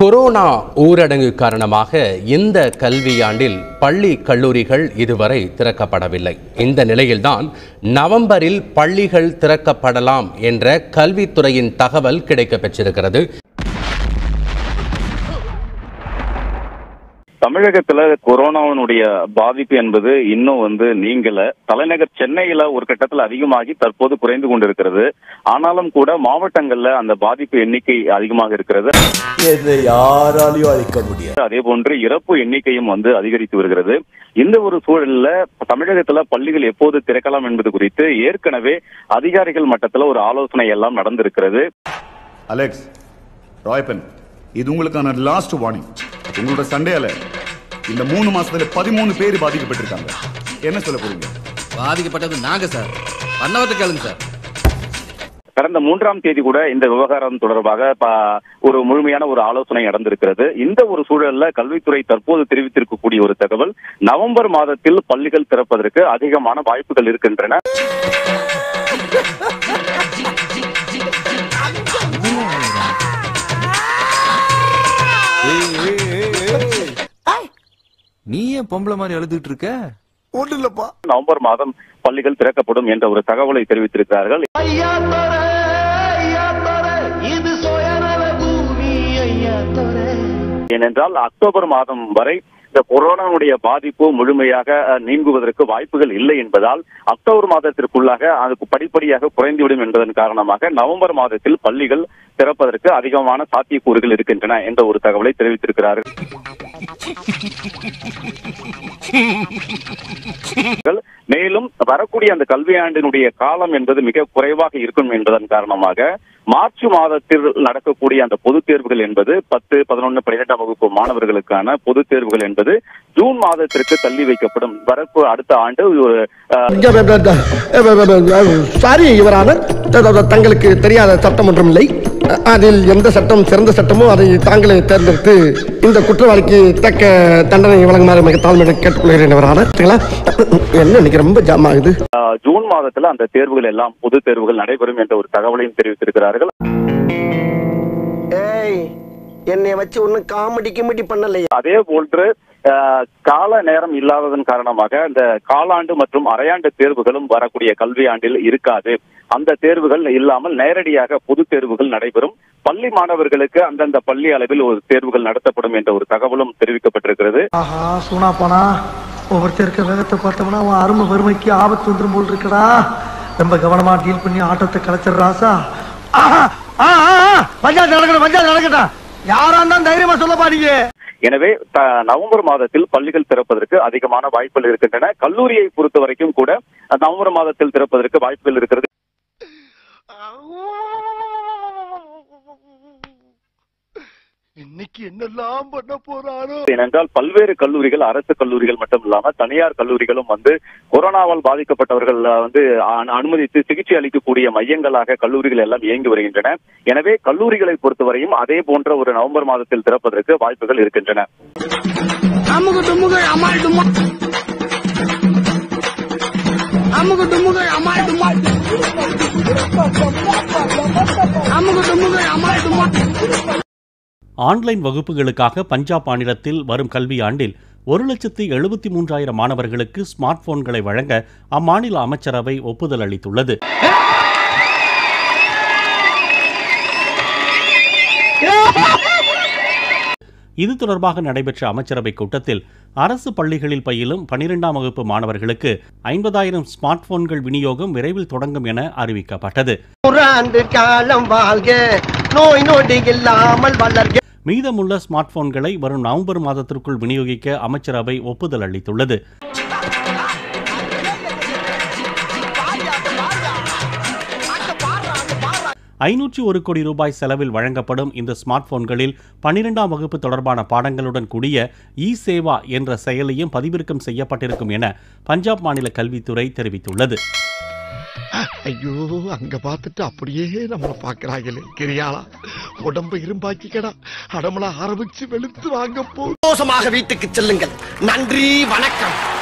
Corona ஊரடங்கு காரணமாக இந்த கல்வியாண்டில் பள்ளி கல்லூரிகள் இதுவரை திறக்கப்படவில்லை இந்த நிலையில்தான் நவம்பரில் பள்ளிகள் திறக்கப்படலாம் என்ற கல்வித்துறையின் தகவல் கிடைக்கப்பெற்றிருக்கிறது தமிழகத்துல கொரோனாவினுடைய பாதிப்பு என்பது இன்னும் வந்து நீங்கல தலைநகர் சென்னையில ஒரு கட்டத்துல அதிகமாகி தற்போது குறைந்து கொண்டிருக்கிறது ஆனாலும் கூட மாவட்டங்கள்ல அந்த பாதிப்பு எண்ணிக்கை அதிகமாக இருக்கிறது இதை யாராலையும் அழிக்க முடியாது அதே போன்று இறப்பு எண்ணிக்கையும் வந்து அதிகரித்து வருகிறது இந்த ஒரு சூழல்ல தமிழகத்துல பள்ளிகள் எப்போது திறக்கலாம் என்பது குறித்து ஏற்கனவே அதிகாரிகள் மட்டத்துல ஒரு ஆலோசனை எல்லாம் நடந்திருக்கிறது அலெக்ஸ் ராயப்பன் இது உங்களுக்கான லாஸ்ட் வார்னிங் உங்களோட சண்டையால இந்த மூணு மாசத்துல பதிமூணு பேர் பாதிக்கப்பட்டிருக்காங்க என்ன சொல்ல போறீங்க பாதிக்கப்பட்டது நாங்க சார் பண்ணவற்ற கேளுங்க சார் கடந்த மூன்றாம் தேதி கூட இந்த விவகாரம் தொடர்பாக ப- ஒரு முழுமையான ஒரு ஆலோசனை நடந்திருக்கிறது இந்த ஒரு சூழல்ல கல்வித்துறை தற்போது தெரிவித்திருக்கக்கூடிய ஒரு தகவல் நவம்பர் மாதத்தில் பள்ளிகள் திறப்பதற்கு அதிகமான வாய்ப்புகள் இருக்கின்றன நீ ஏன் பொம்பளை மாதிரி அழுதுட்டு இருக்க ஒண்ணு இல்லப்பா நவம்பர் மாதம் பள்ளிகள் திறக்கப்படும் என்ற ஒரு தகவலை தெரிவித்திருக்கிறார்கள் ஏனென்றால் அக்டோபர் மாதம் வரை இந்த கொரோனாவுடைய பாதிப்பு முழுமையாக அஹ், நீங்குவதற்கு வாய்ப்புகள் இல்லை என்பதால் அக்டோபர் மாதத்திற்குள்ளாக அதுக்கு படிப்படியாக குறைந்துவிடும் என்பதன் காரணமாக நவம்பர் மாதத்தில் பள்ளிகள் திறப்பதற்கு அதிகமான சாத்தியக்கூறுகள் இருக்கின்றன என்ற ஒரு தகவலை தெரிவித்திருக்கிறார்கள் மேலும் வரக்கூடிய அந்த கல்வியாண்டினுடைய காலம் என்பது மிக குறைவாக இருக்கும் என்பதன் காரணமாக மார்ச் மாதத்தில் நடக்கக்கூடிய அந்த பொதுத் தேர்வுகள் என்பது பத்து பதினொன்று பன்னிரெண்டாம் வகுப்பு மாணவர்களுக்கான பொதுத் தேர்வுகள் என்பது ஜூன் மாதத்திற்கு தள்ளி வைக்கப்படும் வரப்பு அடுத்த ஆண்டு ஒரு அஹ், சாரி யுவரானர் தங்களுக்கு தெரியாத சட்டம் ஒன்றும் இல்லை அதில் எந்த சட்டம் சிறந்த சட்டமோ அதை தாங்களே தேர்ந்தெடுத்து இந்த குற்றவாளிக்கு தக்க தண்டனை வழங்குமாறு மிக தாழ்மையுடன் கேட்டுக்கொள்கிறேன் யுவரானர் சரிங்களா? என்ன இன்னைக்கு ரொம்ப ஜாம் ஆகுது அஹ், ஜூன் மாதத்துல அந்த தேர்வுகள் எல்லாம் பொதுத் தேர்வுகள் நடைபெறும் என்ற ஒரு தகவலையும் தெரிவித்திருக்கிறார்கள் ஏய் என்னை வச்சு ஒன்னும் காமெடி கிமெடி பண்ணலையே அதே போன்று அஹ், கால நேரம் இல்லாததன் காரணமாக இந்த காலாண்டு மற்றும் அரையாண்டு தேர்வுகளும் வரக்கூடிய கல்வி ஆண்டில் இருக்காது அந்த தேர்வுகள் இல்லாமல் நேரடியாக பொது தேர்வுகள் நடைபெறும் பள்ளி மாணவர்களுக்கு அந்தந்த பள்ளி அளவில் ஒரு தேர்வுகள் நடத்தப்படும் என்ற ஒரு தகவலும் தெரிவிக்கப்பட்டிருக்கிறது ஆஹா சூனா போனா ஒவ்வொருத்தர் இருக்க வேகத்தை பார்த்தோம்னா அவன் அருமை வறுமைக்கு ஆபத்து வந்துரும் போல் இருக்கடா ரொம்ப கவனமா டீல் பண்ணி ஆட்டத்தை கலைச்சிடுறாசா பஞ்சாயத்து நடக்கணும் பஞ்சாயத்து நடக்கட்டும் யாரா இருந்தாலும் தைரியமா சொல்ல பாடிங்க எனவே த- நவம்பர் மாதத்தில் பள்ளிகள் திறப்பதற்கு அதிகமான வாய்ப்புகள் இருக்கின்றன கல்லூரியை பொறுத்த வரைக்கும் கூட நவம்பர் மாதத்தில் திறப்பதற்கு வாய்ப்புகள் இருக்கிறது இன்னைக்கு என்னெல்லாம் பண்ண போறாரோ ஏனென்றால் பல்வேறு கல்லூரிகள் அரசு கல்லூரிகள் மட்டும் இல்லாம தனியார் கல்லூரிகளும் வந்து கொரோனாவால் பாதிக்கப்பட்டவர்கள் அஹ், வந்து அனு- அனுமதித்து சிகிச்சை அளிக்கக்கூடிய மையங்களாக கல்லூரிகள் எல்லாம் இயங்கி வருகின்றன எனவே கல்லூரிகளை பொறுத்தவரையும் அதே போன்ற ஒரு நவம்பர் மாதத்தில் திறப்பதற்கு வாய்ப்புகள் இருக்கின்றன அமுகு டுமுகு அமால் டுமா அமுகு டுமுகு அமால் டுமா அமுகு டுமுகு அமால் டுமா ஆன்லைன் வகுப்புகளுக்காக பஞ்சாப் மாநிலத்தில் வரும் கல்வியாண்டில் ஒரு லட்சத்து எழுபத்தி மூன்றாயிரம் மாணவர்களுக்கு ஸ்மார்ட் போன்களை வழங்க அம்மாநில அமைச்சரவை ஒப்புதல் அளித்துள்ளது இது தொடர்பாக நடைபெற்ற அமைச்சரவை கூட்டத்தில் அரசு பள்ளிகளில் பயிலும் பனிரெண்டாம் வகுப்பு மாணவர்களுக்கு ஐம்பதாயிரம் ஸ்மார்ட் போன்கள் விநியோகம் விரைவில் தொடங்கும் என அறிவிக்கப்பட்டது ஆண்டு காலம் வாழ்க நோய் நொடி இல்லாமல் வளர்க மீதமுள்ள ஸ்மார்ட் போன்களை வரும் நவம்பர் மாதத்திற்குள் விநியோகிக்க அமைச்சரவை ஒப்புதல் அளித்துள்ளது ஐநூற்றி ஒரு கோடி ரூபாய் செலவில் வழங்கப்படும் இந்த ஸ்மார்ட் போன்களில் பன்னிரெண்டாம் வகுப்பு தொடர்பான பாடங்களுடன் கூடிய இ சேவா என்ற செயலியும் பதிவிறக்கம் செய்யப்பட்டிருக்கும் என பஞ்சாப் மாநில கல்வித்துறை தெரிவித்துள்ளது ஐயோ அங்க பார்த்துட்டு அப்படியே நம்மள பாக்குறாங்களே கிரியாளா உடம்ப இரும்பாக்கிக்கடா அடமள ஆரம்பிச்சு வெளுத்து வாங்க போ சந்தோஷமாக வீட்டுக்கு செல்லுங்கள் நன்றி வணக்கம்